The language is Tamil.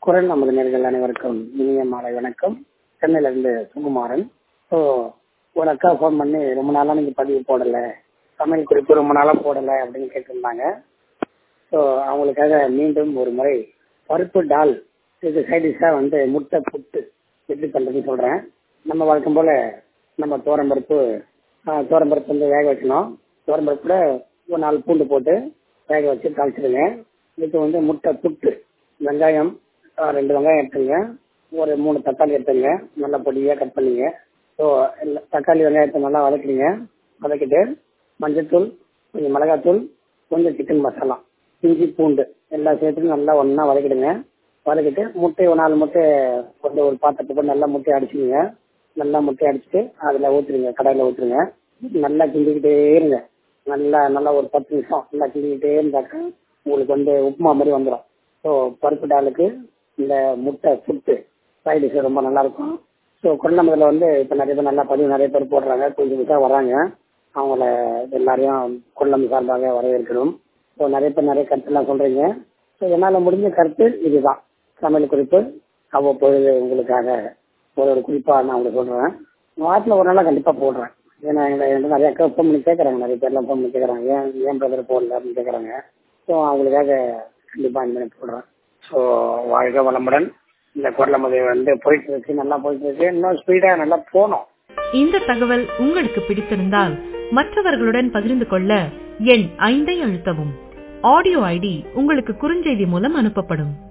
குரல் நமது நேர்கள் அனைவருக்கும் இனிய மாலை வணக்கம் சென்னையில இருந்து சுகுமாரன் ஸோ ஒரு அக்கா ஃபோன் பண்ணி ரொம்ப நாளா நீங்க பதிவு போடல சமையல் குறிப்பு ரொம்ப நாளா போடல அப்படின்னு கேட்டிருந்தாங்க ஸோ அவங்களுக்காக மீண்டும் ஒரு முறை பருப்பு டால் இது சைடிஷா வந்து முட்டை புட்டு எப்படி பண்றதுன்னு சொல்றேன் நம்ம வழக்கம் போல நம்ம தோரம்பருப்பு தோரம்பருப்பு வந்து வேக வைக்கணும் தோரம்பருப்புல ஒரு நாலு பூண்டு போட்டு வேக வச்சு தாளிச்சிடுங்க இதுக்கு வந்து முட்டை புட்டு வெங்காயம் ஆஹ் ரெண்டு வெங்காயம் எடுத்துங்க ஒரு மூணு தக்காளி எடுத்துங்க நல்லா பொடியாக கட் பண்ணிங்க ஸோ தக்காளி வெங்காயத்தை நல்லா வதக்கிடுங்க வதக்கிட்டு மஞ்சத்தூள் கொஞ்சம் மிளகாத்தூள் கொஞ்சம் சிக்கன் மசாலா இஞ்சி பூண்டு எல்லாம் சேர்த்து நல்லா ஒன்றா வதக்கிடுங்க வதக்கிட்டு முட்டை ஒரு நாலு முட்டை கொண்டு ஒரு பாத்திரத்தை போட்டு நல்லா முட்டையை அடிச்சுடுங்க நல்லா முட்டையை அடிச்சுட்டு அதில் ஊற்றுருங்க கடாயில் ஊற்றுருங்க நல்லா கிண்டிக்கிட்டே இருங்க நல்லா நல்லா ஒரு பத்து நிமிஷம் நல்லா கிண்டிக்கிட்டே இருந்தாக்கா உங்களுக்கு வந்து உப்புமா மாதிரி வந்துடும் ஸோ பருப்பு டாலுக்கு இந்த முட்டை புட்டு சைட் டிஷ் ரொம்ப நல்லா இருக்கும் ஸோ கொல்லமதில் வந்து இப்போ நிறைய பேர் நல்லா பதிவு நிறைய பேர் போடுறாங்க கொஞ்சம் புதுசாக வராங்க அவங்கள எல்லாரையும் கொல்லம் சார்பாக வரவேற்கிறோம் ஸோ நிறைய பேர் நிறைய கருத்துலாம் சொல்றீங்க ஸோ என்னால் முடிஞ்ச கருத்து இதுதான் சமையல் குறிப்பு அவ்வப்பொழுது உங்களுக்காக ஒரு ஒரு குறிப்பாக நான் உங்களுக்கு சொல்றேன் வாரத்தில் ஒரு நாளாக கண்டிப்பாக போடுறேன் ஏன்னா எங்களை என்கிட்ட நிறைய அக்கா ஃபோன் பண்ணி கேட்குறாங்க நிறைய பேர்லாம் ஃபோன் பண்ணி கேட்குறாங்க ஏன் ஏன் பிரதர் போடல அப்படின்னு கேட்குறாங்க ஸோ அவங்களுக்காக கண்டிப்பாக இந்த மாதிரி போடுறேன் ஸோ வாழ்க வளமுடன் இந்த குரலமதி வந்து போயிட்டு இருக்கு நல்லா போயிட்டு இருக்கு இன்னும் ஸ்பீடாக நல்லா போகணும் இந்த தகவல் உங்களுக்கு பிடித்திருந்தால் மற்றவர்களுடன் பகிர்ந்து கொள்ள எண் ஐந்தை அழுத்தவும் ஆடியோ ஐடி உங்களுக்கு குறுஞ்செய்தி மூலம் அனுப்பப்படும்